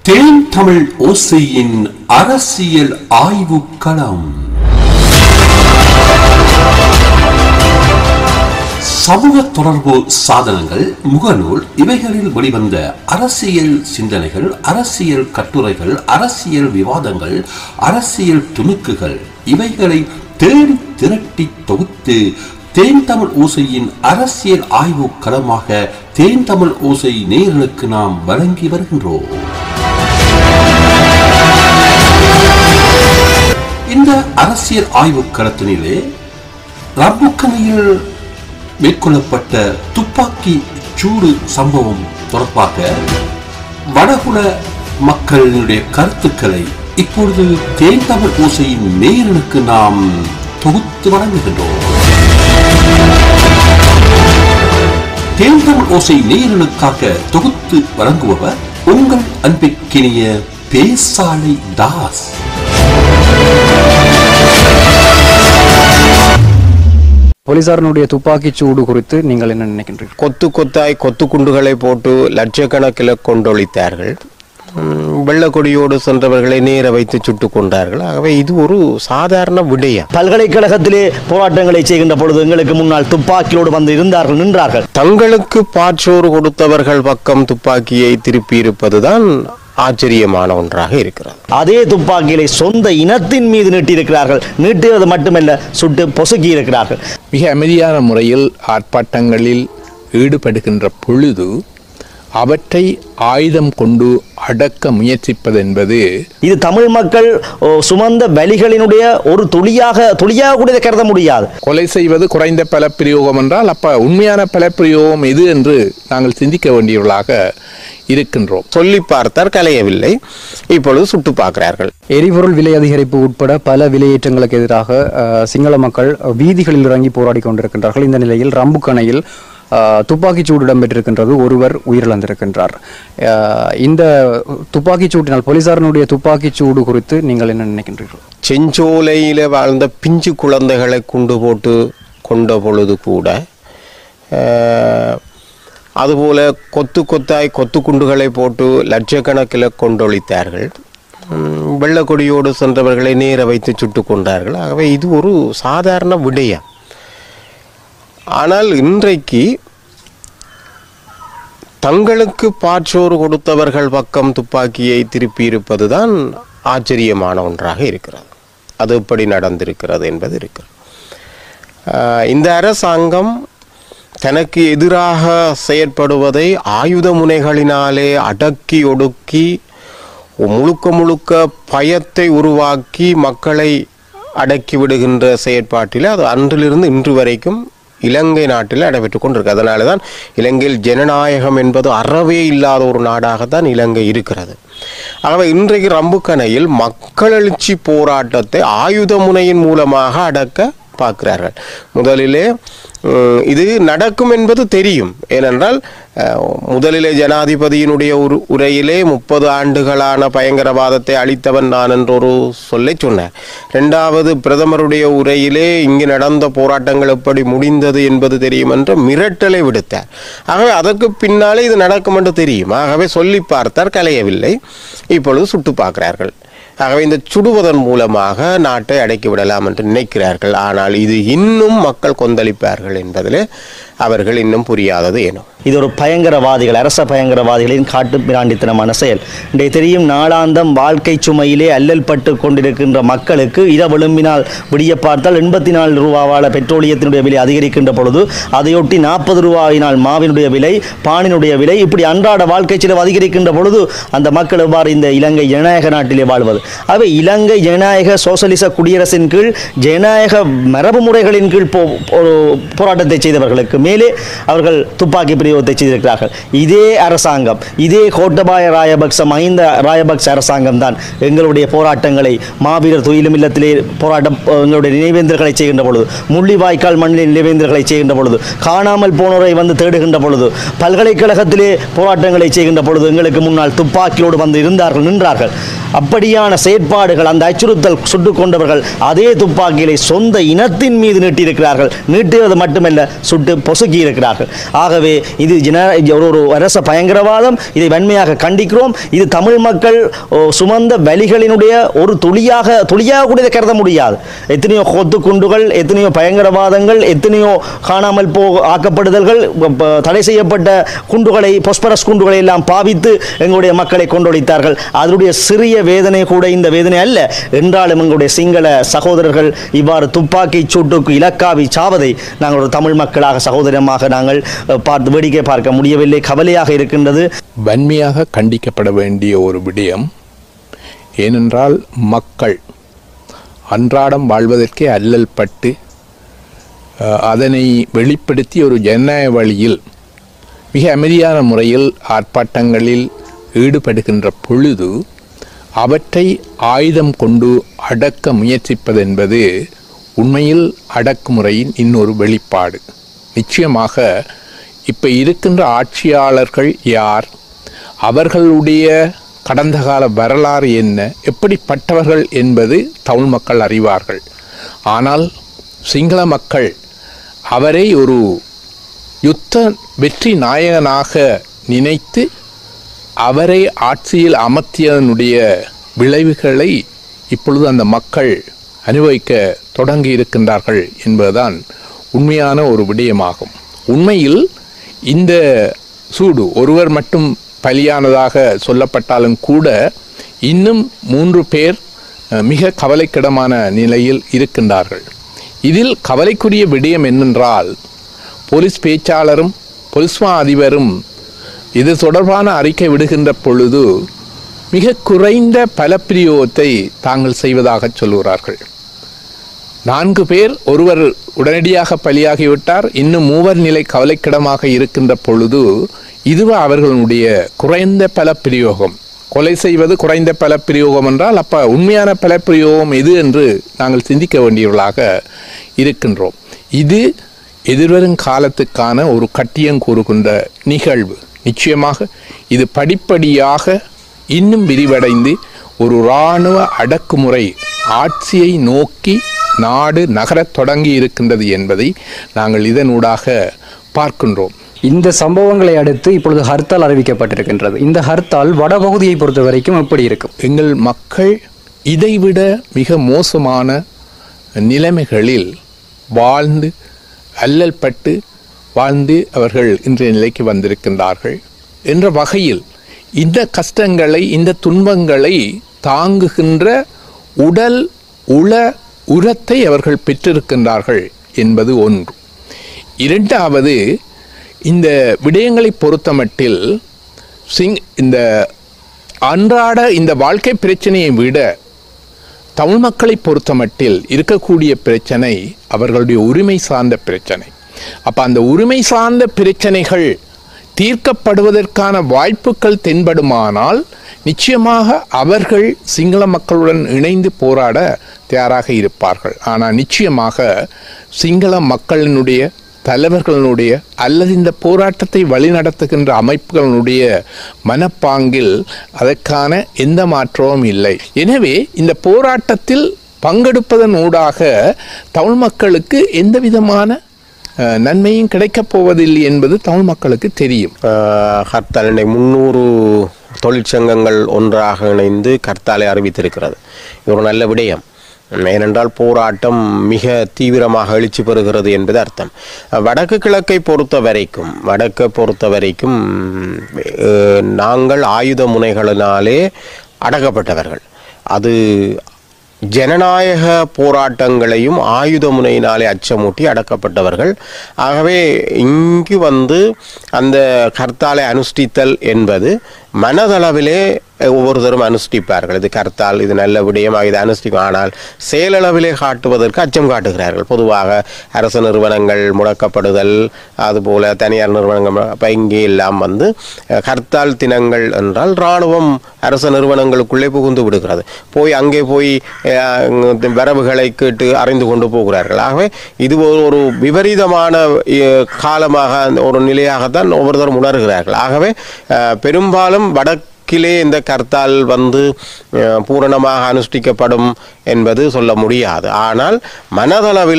தேன் தமிழ் ஓசையின் அரசியல் ஆய்வு களம் சமூக தொடர்பு சாதனங்கள் முகநூல் இவைகளில் வெளிவந்த அரசியல் சிந்தனைகள் அரசியல் கட்டுரைகள் அரசியல் விவாதங்கள் அரசியல் துணுக்குகள் இவைகளை தேடி திரட்டி தொகுத்து தேன் தமிழ் ஓசையின் அரசியல் ஆய்வு களமாக தேன் தமிழ் ஓசை நேயர்களுக்கு நாம் வழங்கி வருகின்றோம் இந்த அரசியல் ஆய்வு களத்தினிலே ரப்புக்கணையில் மேற்கொள்ளப்பட்ட துப்பாக்கி சூடு சம்பவம் தொடர்பாக வடகுல மக்களினுடைய கருத்துக்களை இப்பொழுது தேன் தமிழ் ஓசையின் நேயர்களுக்கு நாம் தொகுத்து வழங்குகின்றோம் தேன் தமிழ் ஓசை நேயர்களுக்காக தொகுத்து வழங்குபவர் உங்கள் அன்பிற்கினிய பேசாலை தாஸ் போலீசாரினுடைய துப்பாக்கிச் சூடு குறித்து நீங்கள் என்ன நினைக்கின்றீர்கள் கொத்து கொத்தாய் கொத்து குண்டுகளை போட்டு லட்சக்கணக்கில் கொண்டொழித்தார்கள் உம், வெள்ளக்கொடியோடு சென்றவர்களை நேர வைத்து சுட்டுக் கொண்டார்கள் ஆகவே இது ஒரு சாதாரண விடயம் பல்கலைக்கழகத்திலே போராட்டங்களை செய்கின்ற பொழுது எங்களுக்கு முன்னால் துப்பாக்கியோடு வந்து இருந்தார்கள் நின்றார்கள் தங்களுக்கு பாற்றோறு கொடுத்தவர்கள் பக்கம் துப்பாக்கியை திருப்பி இருப்பதுதான் ஆச்சரியமான ஒன்றாக இருக்கிறது அதே துப்பாக்கிகளை சொந்த இனத்தின் மீது நீட்டியிருக்கிறார்கள் நீட்டுவது மட்டுமல்ல சுட்டு பொசுக்கி இருக்கிறார்கள் மிக அமைதியான முறையில் ஆர்ப்பாட்டங்களில் ஈடுபடுகின்ற பொழுது அவற்றை ஆயுதம் கொண்டு அடக்க முயற்சிப்பது என்பது இது தமிழ் மக்கள் ஓ, சுமந்த வலிகளினுடைய ஒரு துளியாக துளியாக கூட இதை கருத முடியாது கொலை செய்வது குறைந்த பலப்பிரயோகம் என்றால் அப்ப உண்மையான பலப்பிரயோகம் எது என்று நாங்கள் சிந்திக்க வேண்டியவர்களாக இருக்கின்றோம் சொல்லி பார்த்தார் கலையவில்லை இப்பொழுது சுட்டு பார்க்கிறார்கள் எரிபொருள் விலை அதிகரிப்பு உட்பட பல விலையேற்றங்களுக்கு எதிராக அஹ், சிங்கள மக்கள் வீதிகளில் இறங்கி போராடி கொண்டிருக்கின்றார்கள் இந்த நிலையில் ரம்புக்கணையில் அஹ், துப்பாக்கிச் சூடு இடம்பெற்றிருக்கின்றது ஒருவர் உயிரிழந்திருக்கின்றார் அஹ், இந்த துப்பாக்கிச் சூட்டினால் போலீசாரினுடைய துப்பாக்கிச் சூடு குறித்து நீங்கள் என்ன நினைக்கின்றீர்கள் செஞ்சோலையில் வாழ்ந்த பிஞ்சு குழந்தைகளை குண்டு போட்டு கொண்ட பொழுது கூட அஹ், அதுபோல கொத்து கொத்தாய் கொத்து குண்டுகளை போட்டு லட்சக்கணக்கில் கொண்டொழித்தார்கள் உம், வெள்ளக்கொடியோடு சென்றவர்களை நேர வைத்து சுட்டுக் கொண்டார்கள் ஆகவே இது ஒரு சாதாரண விடயம் ஆனால் இன்றைக்கு தங்களுக்கு பாற்றோறு கொடுத்தவர்கள் பக்கம் துப்பாக்கியை திருப்பி இருப்பதுதான் ஆச்சரியமான ஒன்றாக இருக்கிறது அது எப்படி நடந்திருக்கிறது என்பது இருக்கிறது ஆஹ் இந்த அரசாங்கம் தனக்கு எதிராக செயற்படுவதை ஆயுத முனைகளினாலே அடக்கி ஒடுக்கி முழுக்க முழுக்க பயத்தை உருவாக்கி மக்களை அடக்கி விடுகின்ற செயற்பாட்டில் அது அன்றிலிருந்து இன்று வரைக்கும் இலங்கை நாட்டில் நடைபெற்று கொண்டிருக்கு அதனால தான் இலங்கையில் ஜனநாயகம் என்பது அறவே இல்லாத ஒரு நாடாகத்தான் இலங்கை இருக்கிறது ஆகவே இன்றைக்கு ரம்புக்கணையில் மக்கள் எழுச்சி போராட்டத்தை ஆயுத முனையின் மூலமாக அடக்க பார்க்கிறார்கள் முதலிலே உம், இது நடக்கும் என்பது தெரியும் ஏனென்றால் அஹ், முதலிலே ஜனாதிபதியினுடைய ஒரு உரையிலே முப்பது ஆண்டுகளான பயங்கரவாதத்தை அளித்தவன் நான் என்ற ஒரு சொல்லை சொன்னார் ரெண்டாவது பிரதமருடைய உரையிலே இங்கு நடந்த போராட்டங்கள் எப்படி முடிந்தது என்பது தெரியும் என்ற மிரட்டலை விடுத்தார் ஆகவே அதற்கு பின்னாலே இது நடக்கும் என்று தெரியும் ஆகவே சொல்லி பார்த்தார் கலையவில்லை இப்பொழுது சுட்டு பார்க்கிறார்கள் ஆகவே இந்த சுடுவதன் மூலமாக நாட்டை அடக்கி விடலாம் என்று நினைக்கிறார்கள் ஆனால் இது இன்னும் மக்கள் கொந்தளிப்பார்கள் என்பதிலே அவர்கள் இன்னும் புரியாதது ஏனோ இது ஒரு பயங்கரவாதிகள் அரச பயங்கரவாதிகளின் காட்டு பிராண்டித்தனமான செயல் இன்றைய தெரியும் நாளாந்தம் வாழ்க்கை சுமையிலே அல்லல் பட்டு கொண்டிருக்கின்ற மக்களுக்கு இர விளிம்பினால் விடிய பார்த்தால் எண்பத்தி நாலு ரூபாவால பெட்ரோலியத்தினுடைய விலை அதிகரிக்கின்ற பொழுது அதையொட்டி நாற்பது ரூபாயினால் மாவினுடைய விலை பானினுடைய விலை இப்படி அன்றாட வாழ்க்கை செலவு அதிகரிக்கின்ற பொழுது அந்த மக்கள் எவ்வாறு இந்த இலங்கை ஜனநாயக நாட்டிலே வாழ்வது அவை இலங்கை ஜனநாயக சோசலிச குடியரசின் கீழ் ஜனநாயக மரபு முறைகளின் கீழ் போ ஒரு போராட்டத்தை செய்தவர்களுக்கு மேலே அவர்கள் துப்பாக்கி பிரயோகத்தை செய்திருக்கிறார்கள் இதே அரசாங்கம் இதே கோட்டபாய ராயபக்ச மஹிந்த ராயபக்ச அரசாங்கம் தான் எங்களுடைய போராட்டங்களை மாவீரர் துயிலும் இல்லத்திலே போராட்டம் எங்களுடைய நினைவேந்தர்களை செய்கின்ற பொழுது முள்ளிவாய்க்கால் மண்ணிலே நினைவேந்தர்களை செய்கின்ற பொழுது காணாமல் போனோரை வந்து தேடுகின்ற பொழுது பல்கலைக்கழகத்திலே போராட்டங்களை செய்கின்ற பொழுது எங்களுக்கு முன்னால் துப்பாக்கியோடு வந்து இருந்தார்கள் நின்றார்கள் அப்படியான செயற்பாடுகள் அந்த அச்சுறுத்தல் சுட்டுக் கொண்டவர்கள் அதே துப்பாக்கிகளை சொந்த இனத்தின் மீது நீட்டியிருக்கிறார்கள் நீட்டுவது மட்டுமல்ல சுட்டு பொசு பொசுக்கி இருக்கிறார்கள் ஆகவே இது ஜன ஒரு ஒரு அரச பயங்கரவாதம் இதை வன்மையாக கண்டிக்கிறோம் இது தமிழ் மக்கள் ஓ, சுமந்த வலிகளினுடைய ஒரு துளியாக துளியாக கூட இதை கருத முடியாது எத்தனையோ கொத்து குண்டுகள் எத்தனையோ பயங்கரவாதங்கள் எத்தனையோ காணாமல் போ ஆக்கப்படுதல்கள் ப- ப- தடை செய்யப்பட்ட குண்டுகளை பொஸ்பரஸ் குண்டுகளை எல்லாம் பாவித்து எங்களுடைய மக்களை கொண்டொழித்தார்கள் அதனுடைய சிறிய வேதனை கூட இந்த வேதனை அல்ல என்றாலும் எங்களுடைய சிங்கள சகோதரர்கள் இவ்வாறு துப்பாக்கி சூட்டுக்கு இலக்காவி சாவதை நாங்கள் ஒரு தமிழ் மக்களாக சகோதரமாக நாங்கள் அஹ், பார்த்து வேடிக்கை பார்க்க முடியவில்லை கவலையாக இருக்கின்றது வன்மையாக கண்டிக்கப்பட வேண்டிய ஒரு விடயம் ஏனென்றால் மக்கள் அன்றாடம் வாழ்வதற்கே அல்லல் பட்டு அஹ், அதனை வெளிப்படுத்தி ஒரு ஜனநாயக வழியில் மிக அமைதியான முறையில் ஆர்ப்பாட்டங்களில் ஈடுபடுகின்ற பொழுது அவற்றை ஆயுதம் கொண்டு அடக்க முயற்சிப்பதென்பது உண்மையில் அடக்குமுறையின் இன்னொரு வெளிப்பாடு நிச்சயமாக இப்போ இருக்கின்ற ஆட்சியாளர்கள் யார் அவர்களுடைய கடந்த கால வரலாறு என்ன எப்படிப்பட்டவர்கள் என்பது தமிழ் மக்கள் அறிவார்கள் ஆனால் சிங்கள மக்கள் அவரை ஒரு யுத்த வெற்றி நாயகனாக நினைத்து அவரை ஆட்சியில் அமர்த்தியதனுடைய விளைவுகளை இப்பொழுது அந்த மக்கள் அனுபவிக்க தொடங்கி இருக்கின்றார்கள் என்பதுதான் உண்மையான ஒரு விடயமாகும் உண்மையில் இந்த சூடு ஒருவர் மட்டும் பலியானதாக சொல்லப்பட்டாலும் கூட இன்னும் மூன்று பேர் அஹ், மிக கவலைக்கிடமான நிலையில் இருக்கின்றார்கள் இதில் கவலைக்குரிய விடயம் என்னென்றால் போலீஸ் பேச்சாளரும் போலீஸ் மா அதிபரும் இது தொடர்பான அறிக்கை விடுகின்ற பொழுது மிக குறைந்த பலப்பிரயோகத்தை தாங்கள் செய்வதாக சொல்லுகிறார்கள் நான்கு பேர் ஒருவர் உடனடியாக பலியாகிவிட்டார் இன்னும் மூவர் நிலை கவலைக்கிடமாக இருக்கின்ற பொழுது இதுவே அவர்களுடைய குறைந்த பலப்பிரயோகம் கொலை செய்வது குறைந்த பலப்பிரயோகம் என்றால் அப்ப உண்மையான பலப்பிரயோகம் எது என்று நாங்கள் சிந்திக்க வேண்டியவர்களாக இருக்கின்றோம் இது எதிர்வரும் காலத்துக்கான ஒரு கட்டியம் கூறுகின்ற நிகழ்வு நிச்சயமாக இது படிப்படியாக இன்னும் விரிவடைந்து ஒரு இராணுவ அடக்குமுறை ஆட்சியை நோக்கி நாடு நகரத் தொடங்கி இருக்கின்றது என்பதை நாங்கள் இதனூடாக பார்க்கின்றோம் இந்த சம்பவங்களை அடுத்து இப்பொழுது ஹர்த்தால் அறிவிக்கப்பட்டிருக்கின்றது இந்த ஹர்த்தால் வடபகுதியை பொறுத்த வரைக்கும் எப்படி இருக்கும் எங்கள் மக்கள் இதைவிட மிக மோசமான நிலைமைகளில் வாழ்ந்து அல்லல் பட்டு வாழ்ந்து அவர்கள் இன்றைய நிலைக்கு வந்திருக்கின்றார்கள் என்ற வகையில் இந்த கஷ்டங்களை இந்த துன்பங்களை தாங்குகின்ற உடல் உள உரத்தை அவர்கள் பெற்றிருக்கின்றார்கள் என்பது ஒன்று இரண்டாவது இந்த விடயங்களை பொறுத்தமட்டில் சிங் இந்த அன்றாட இந்த வாழ்க்கை பிரச்சனையை விட தமிழ் மக்களை பொறுத்தமட்டில் இருக்கக்கூடிய பிரச்சனை அவர்களுடைய உரிமை சார்ந்த பிரச்சனை அப்ப அந்த உரிமை சார்ந்த பிரச்சனைகள் தீர்க்கப்படுவதற்கான வாய்ப்புகள் தென்படுமானால் நிச்சயமாக அவர்கள் சிங்கள மக்களுடன் இணைந்து போராட தயாராக இருப்பார்கள் ஆனால் நிச்சயமாக சிங்கள மக்களினுடைய தலைவர்களுடைய அல்லது இந்த போராட்டத்தை வழிநடத்துகின்ற அமைப்புகளினுடைய மனப்பாங்கில் அதற்கான எந்த மாற்றமும் இல்லை எனவே இந்த போராட்டத்தில் பங்கெடுப்பதன் ஊடாக தமிழ் மக்களுக்கு எந்த விதமான அஹ், நன்மையும் கிடைக்கப் போவதில்லை என்பது தமிழ் மக்களுக்கு தெரியும் ஆஹ் ஹர்த்தால் முன்னூறு தொழிற்சங்கங்கள் ஒன்றாக இணைந்து கர்த்தாலை அறிவித்திருக்கிறது இது ஒரு நல்ல விடயம் ஏனென்றால் போராட்டம் மிக தீவிரமாக எழுச்சி பெறுகிறது என்பது அர்த்தம் வடக்கு கிழக்கை பொறுத்த வரைக்கும் வடக்கை பொறுத்த வரைக்கும் அஹ், நாங்கள் ஆயுத முனைகளினாலே அடக்கப்பட்டவர்கள் அது ஜனநாயக போராட்டங்களையும் ஆயுத முனையினாலே அச்சமூட்டி அடக்கப்பட்டவர்கள் ஆகவே இங்கு வந்து அந்த கர்த்தாலை அனுஷ்டித்தல் என்பது மனதளவிலே ஒவ்வொருத்தரும் அனுஷ்டிப்பார்கள் இது கர்த்தால் இது நல்ல விடயமாக இது அனுஷ்டிக்கும் ஆனால் செயலளவிலே காட்டுவதற்கு அச்சம் காட்டுகிறார்கள் பொதுவாக அரசு நிறுவனங்கள் முடக்கப்படுதல் அதுபோல தனியார் நிறுவனங்கள் அப்போ இங்கே எல்லாம் வந்து அஹ், ஹர்த்தால் தினங்கள் என்றால் இராணுவம் அரசு நிறுவனங்களுக்குள்ளே புகுந்து விடுகிறது போய் அங்கே போய் அஹ், வரவுகளை கேட்டு அறிந்து கொண்டு போகிறார்கள் ஆகவே இது ஒரு ஒரு விபரீதமான அஹ், காலமாக அந்த ஒரு நிலையாகத்தான் ஒவ்வொருத்தரும் உணர்கிறார்கள் ஆகவே அஹ், பெரும்பாலும் வடக்கிலே இந்த கர்த்தால் வந்து அஹ், பூரணமாக அனுஷ்டிக்கப்படும் என்பது சொல்ல முடியாது ஆனால் மனதளவிலே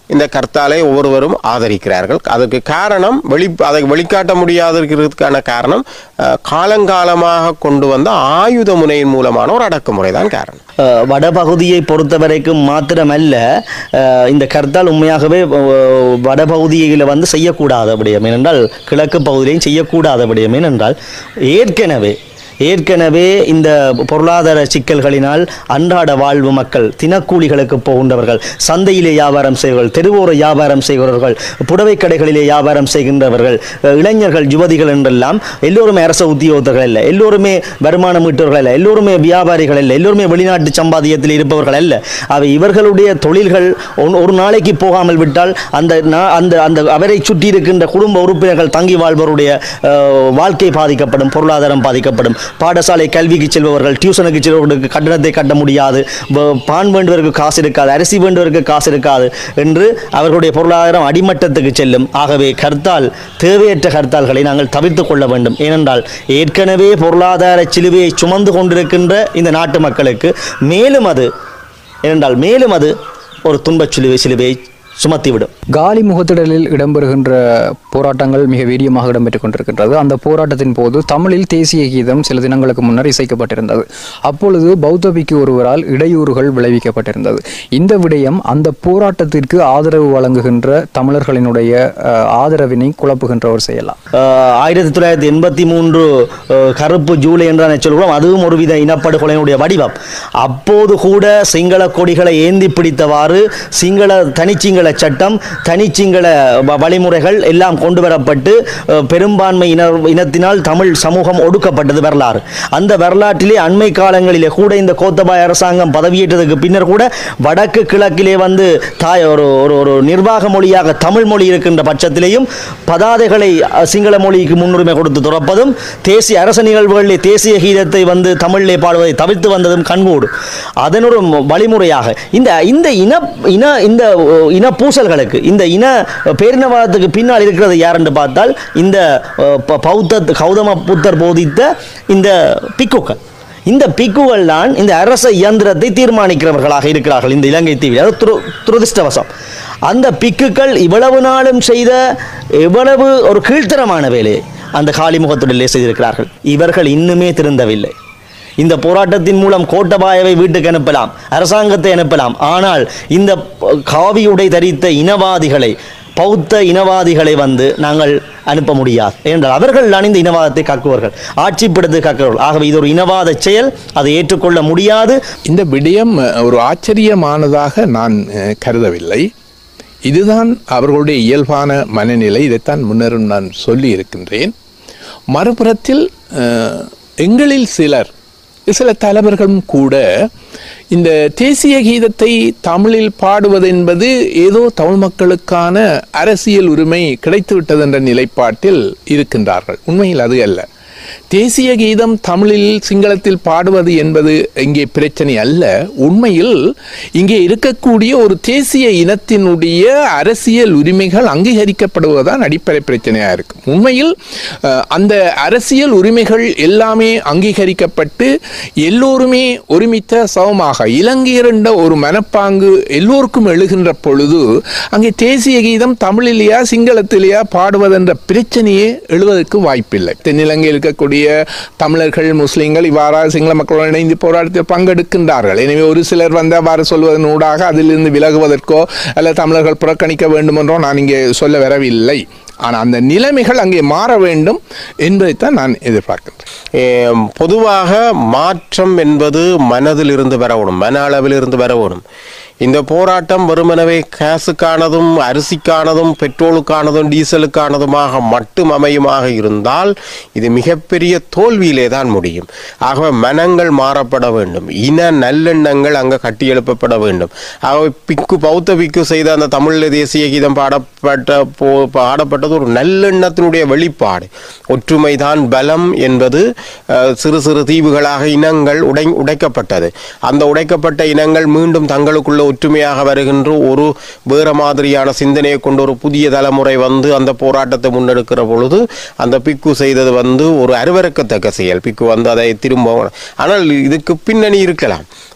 இந்த கர்த்தாலை ஒவ்வொருவரும் ஆதரிக்கிறார்கள் அதுக்கு காரணம் வெளி அதை வெளிக்காட்ட முடியாதிருக்கிறதுக்கான காரணம் அஹ், காலங்காலமாக கொண்டு வந்த ஆயுத முனையின் மூலமான ஒரு அடக்குமுறை தான் காரணம் அஹ், வடபகுதியை பொறுத்தவரைக்கும் மாத்திரமல்ல அஹ், இந்த கர்த்தால் உண்மையாகவே அஹ், வடபகுதியில் வந்து செய்யக்கூடாத விடயம் ஏனென்றால் கிழக்கு பகுதியிலையும் செய்யக்கூடாத விடயம் ஏனென்றால் ஏற்கனவே ஏற்கனவே இந்த பொருளாதார சிக்கல்களினால் அன்றாட வாழ்வு மக்கள் தினக்கூலிகளுக்கு போகின்றவர்கள் சந்தையிலே வியாபாரம் செய்வர்கள் தெருவோர வியாபாரம் செய்கிறவர்கள் புடவை கடைகளிலே வியாபாரம் செய்கின்றவர்கள் அஹ், இளைஞர்கள் யுவதிகள் என்றெல்லாம் எல்லோருமே அரச உத்தியோகத்தர்கள் அல்ல எல்லோருமே வருமானம் ஈட்டவர்கள் அல்ல எல்லோருமே வியாபாரிகள் அல்ல எல்லோருமே வெளிநாட்டு சம்பாதியத்தில் இருப்பவர்கள் அல்ல அவை இவர்களுடைய தொழில்கள் ஒன்- ஒரு நாளைக்கு போகாமல் விட்டால் அந்த நா- அந்த அந்த அவரை சுற்றி இருக்கின்ற குடும்ப உறுப்பினர்கள் தங்கி வாழ்பவருடைய அஹ், வாழ்க்கை பாதிக்கப்படும் பொருளாதாரம் பாதிக்கப்படும் பாடசாலை கல்விக்கு செல்பவர்கள் டியூஷனுக்கு செல்பவர்களுக்கு கட்டணத்தை கட்ட முடியாது வ- பான் வேண்டுவதற்கு காசு இருக்காது அரிசி வேண்டுவதற்கு காசு இருக்காது என்று அவர்களுடைய பொருளாதாரம் அடிமட்டத்துக்கு செல்லும் ஆகவே கர்த்தால் தேவையற்ற கர்த்தால்களை நாங்கள் தவிர்த்து கொள்ள வேண்டும் ஏனென்றால் ஏற்கனவே பொருளாதார சிலுவையை சுமந்து கொண்டிருக்கின்ற இந்த நாட்டு மக்களுக்கு மேலும் அது ஏனென்றால் மேலும் அது ஒரு துன்பச் சிலுவை சிலுவையை சுமத்திவிடும் காலி முகத்திடலில் இடம்பெறுகின்ற போராட்டங்கள் மிக வீரியமாக இடம்பெற்றுக் கொண்டிருக்கின்றது அந்த போராட்டத்தின் போது தமிழில் தேசிய கீதம் சில தினங்களுக்கு முன்னர் இசைக்கப்பட்டிருந்தது அப்பொழுது பௌத்த பிக்கு ஒருவரால் இடையூறுகள் விளைவிக்கப்பட்டிருந்தது இந்த விடயம் அந்த போராட்டத்திற்கு ஆதரவு வழங்குகின்ற தமிழர்களினுடைய அஹ், ஆதரவினை குழப்புகின்ற ஒரு செயலா ஆஹ் ஆயிரத்தி தொள்ளாயிரத்தி எண்பத்தி மூன்று ஆஹ் கருப்பு ஜூலை என்றான சொல்கிறோம் அதுவும் ஒருவித இனப்படுகொலையினுடைய வடிவம் அப்போது கூட சிங்கள கொடிகளை ஏந்தி பிடித்தவாறு சிங்கள தனிச்சிங்கள சட்டம் தனிச்சிங்கள வ- வழிமுறைகள் எல்லாம் கொண்டு வரப்பட்டு ஆஹ் பெரும்பான்மை இன இனத்தினால் தமிழ் சமூகம் ஒடுக்கப்பட்டது வரலாறு அந்த வரலாற்றிலே அண்மை காலங்களிலே கூட இந்த கோத்தபாய அரசாங்கம் பதவியேற்றதுக்கு பின்னர் கூட வடக்கு கிழக்கிலே வந்து தாய் ஒரு ஒரு ஒரு நிர்வாக மொழியாக தமிழ் மொழி இருக்கின்ற பட்சத்திலேயும் பதாதைகளை அஹ், சிங்கள மொழிக்கு முன்னுரிமை கொடுத்து துறப்பதும் தேசிய அரச நிகழ்வுகளிலே தேசிய கீதத்தை வந்து தமிழிலே பாடுவதை தவிர்த்து வந்ததும் கண்கூடு அதனொரு ம- வழிமுறையாக இந்த இந்த இன இன இந்த அஹ், இன பூசல்களுக்கு இந்த இன பேரினவாதத்துக்கு பின்னால் இருக்கிறது யார் என்று பார்த்தால் இந்த அஹ், ப- பௌத்த கௌதம புத்தர் போதித்த இந்த பிக்குக்கள் இந்த பிக்குகள் தான் இந்த அரச இயந்திரத்தை தீர்மானிக்கிறவர்களாக இருக்கிறார்கள் இந்த இலங்கை தீவில் அது துரு துரதிர்ஷ்டவசம் அந்த பிக்குகள் இவ்வளவு நாளும் செய்த எவ்வளவு ஒரு கீழ்த்தரமான வேலையை அந்த காளிமுகத்துடலே செய்திருக்கிறார்கள் இவர்கள் இன்னுமே திருந்தவில்லை இந்த போராட்டத்தின் மூலம் கோட்டபாயவை வீட்டுக்கு அனுப்பலாம் அரசாங்கத்தை அனுப்பலாம் ஆனால் இந்த ப- காவியுடை தரித்த இனவாதிகளை பௌத்த இனவாதிகளை வந்து நாங்கள் அனுப்ப முடியாது ஏனென்றால் அவர்கள் தான் இந்த இனவாதத்தை காக்குவார்கள் ஆட்சி பிடித்து காக்குவார்கள் ஆகவே இது ஒரு இனவாத செயல் அதை ஏற்றுக்கொள்ள முடியாது இந்த விடயம் அஹ், ஒரு ஆச்சரியமானதாக நான் அஹ், கருதவில்லை இதுதான் அவர்களுடைய இயல்பான மனநிலை இதைத்தான் முன்னரும் நான் சொல்லி இருக்கின்றேன் மறுபுறத்தில் அஹ், எங்களில் சிலர் சில தலைவர்களும் கூட இந்த தேசிய கீதத்தை தமிழில் பாடுவது என்பது ஏதோ தமிழ் மக்களுக்கான அரசியல் உரிமை கிடைத்துவிட்டது என்ற நிலைப்பாட்டில் இருக்கின்றார்கள் உண்மையில் அது அல்ல தேசிய கீதம் தமிழில் சிங்களத்தில் பாடுவது என்பது இங்கே பிரச்சனை அல்ல உண்மையில் இங்கே இருக்கக்கூடிய ஒரு தேசிய இனத்தினுடைய அரசியல் உரிமைகள் அங்கீகரிக்கப்படுவதுதான் அடிப்படை பிரச்சனையாக இருக்கும் உண்மையில் அஹ், அந்த அரசியல் உரிமைகள் எல்லாமே அங்கீகரிக்கப்பட்டு எல்லோருமே ஒருமித்த சமமாக இலங்கையர் என்ற ஒரு மனப்பாங்கு எல்லோருக்கும் எழுகின்ற பொழுது அங்கே தேசிய கீதம் தமிழிலேயா சிங்களத்திலேயா பாடுவதென்ற பிரச்சனையே எழுவதற்கு வாய்ப்பில்லை தென்னிலங்கையில் இருக்கக்கூடிய தமிழர்கள் முஸ்லிம்கள் இவ்வாறாக சிங்கள மக்களுடன் இணைந்து போராட்டத்தில் பங்கெடுக்கின்றார்கள் எனவே ஒரு சிலர் வந்து அவ்வாறு சொல்வதன் ஊடாக அதிலிருந்து விலகுவதற்கோ அல்ல தமிழர்கள் புறக்கணிக்க வேண்டும் என்றோ நான் இங்கே சொல்ல வரவில்லை ஆனால் அந்த நிலைமைகள் அங்கே மாற வேண்டும் என்பதைத்தான் நான் எதிர்பார்க்கின்றேன் ஏம், பொதுவாக மாற்றம் என்பது மனதிலிருந்து வரணும் மன அளவிலிருந்து வரணும் இந்த போராட்டம் வெறுமனவே கேஸுக்கானதும் அரிசிக்கானதும் பெட்ரோலுக்கானதும் டீசலுக்கானதுமாக மட்டும் அமையுமாக இருந்தால் இது மிகப்பெரிய தோல்வியிலே தான் முடியும் ஆகவே மனங்கள் மாறப்பட வேண்டும் இன நல்லெண்ணங்கள் அங்கே கட்டியெழுப்பப்பட வேண்டும் ஆகவே பிக்கு பௌத்த பிக்கு செய்த அந்த தமிழ் தேசிய கீதம் பாடப்பட்ட போ பாடப்பட்டது ஒரு நல்லெண்ணத்தினுடைய வெளிப்பாடு ஒற்றுமைதான் பலம் என்பது அஹ், சிறு சிறு தீவுகளாக இனங்கள் உடை உடைக்கப்பட்டது அந்த உடைக்கப்பட்ட இனங்கள் மீண்டும் தங்களுக்குள்ள ஒற்றுமையாக வருகின்ற ஒரு வேற மாதிரியான சிந்தனையை கொண்ட ஒரு புதிய தலைமுறை வந்து அந்த போராட்டத்தை முன்னெடுக்கிற பொழுது அந்த பிக்கு செய்தது வந்து ஒரு அருவருக்கத்தக்க செயல் பிக்கு வந்து அதை திரும்ப ஆனால் இதுக்கு பின்னணி இருக்கலாம்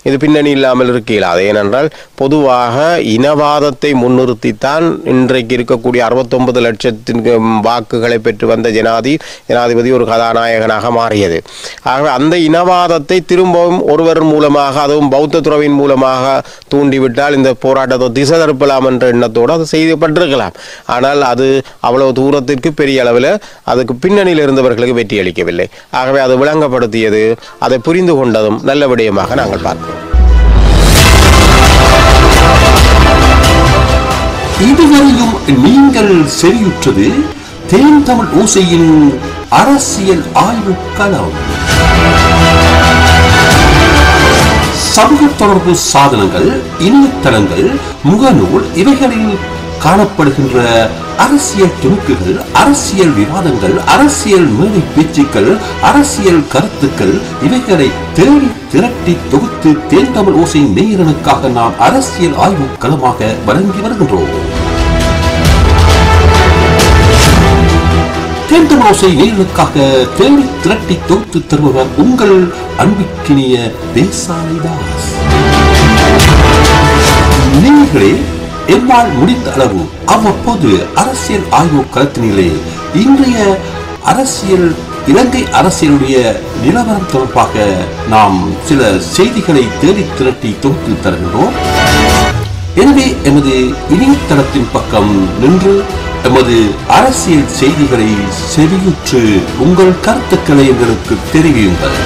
இது பின்னணி இல்லாமல் இருக்க இயலாது ஏனென்றால் பொதுவாக இனவாதத்தை முன்னிறுத்தித்தான் இன்றைக்கு இருக்கக்கூடிய அறுபத்தொன்பது லட்சத்தின் வாக்குகளை பெற்று வந்த ஜனாதி ஜனாதிபதி ஒரு கதாநாயகனாக மாறியது ஆகவே அந்த இனவாதத்தை திரும்பவும் ஒருவர் மூலமாக அதுவும் பௌத்த துறவின் மூலமாக தூண்டிவிட்டால் இந்த போராட்டத்தை திசை திருப்பலாம் என்ற எண்ணத்தோடு அது செய்யப்பட்டிருக்கலாம் ஆனால் அது அவ்வளவு தூரத்திற்கு பெரிய அளவில் அதுக்கு பின்னணியில் இருந்தவர்களுக்கு வெற்றி அளிக்கவில்லை ஆகவே அது விளங்கப்படுத்தியது அதை புரிந்து கொண்டதும் நல்ல விடயமாக நாங்கள் பார்க்கிறோம் இதுவரையும் நீங்கள் செவியுற்றது தேன் தமிழ் ஓசையின் அரசியல் ஆய்வு களம் சமூக தொடர்பு சாதனங்கள் இணையதளங்கள் முகநூல் இவைகளில் காணப்படுகின்ற அரசியல் துணுக்குகள் அரசியல் விவாதங்கள் அரசியல் மேடை பேச்சுக்கள் அரசியல் கருத்துக்கள் இவைகளை தேடி திரட்டி தொகுத்து தேன் தமிழ் ஓசை நேயர்களுக்காக நாம் அரசியல் ஆய்வு களமாக வழங்கி வருகின்றோம் தேர்தல் ஓசை நேயர்களுக்காக தேடி திரட்டி தொகுத்து தருபவர் உங்கள் அன்பிக்கினிய தேசாலைதாஸ் நேயர்களே எம்மால் முடிந்த அளவு அவ்வப்போது அரசியல் ஆய்வு களத்தினிலே இன்றைய அரசியல் இலங்கை அரசியலுடைய நிலவரம் தொடர்பாக நாம் சில செய்திகளை தேடி திரட்டி தொகுத்து தருகின்றோம் எனவே எமது இணையதளத்தின் பக்கம் நின்று எமது அரசியல் செய்திகளை செவியுற்று உங்கள் கருத்துக்களை எங்களுக்கு தெரிவியுங்கள்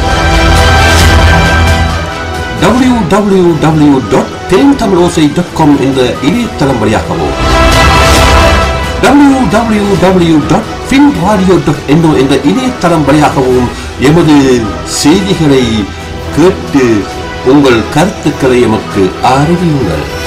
W W W dot Then Tamilosai dot com என்ற இணையதளம் வழியாகவோ W W W dot fin radio dot என்னோ என்ற இணையதளம் வழியாகவும் எமது செய்திகளை கேட்டு உங்கள் கருத்துக்களை எமக்கு அறிவியுங்கள்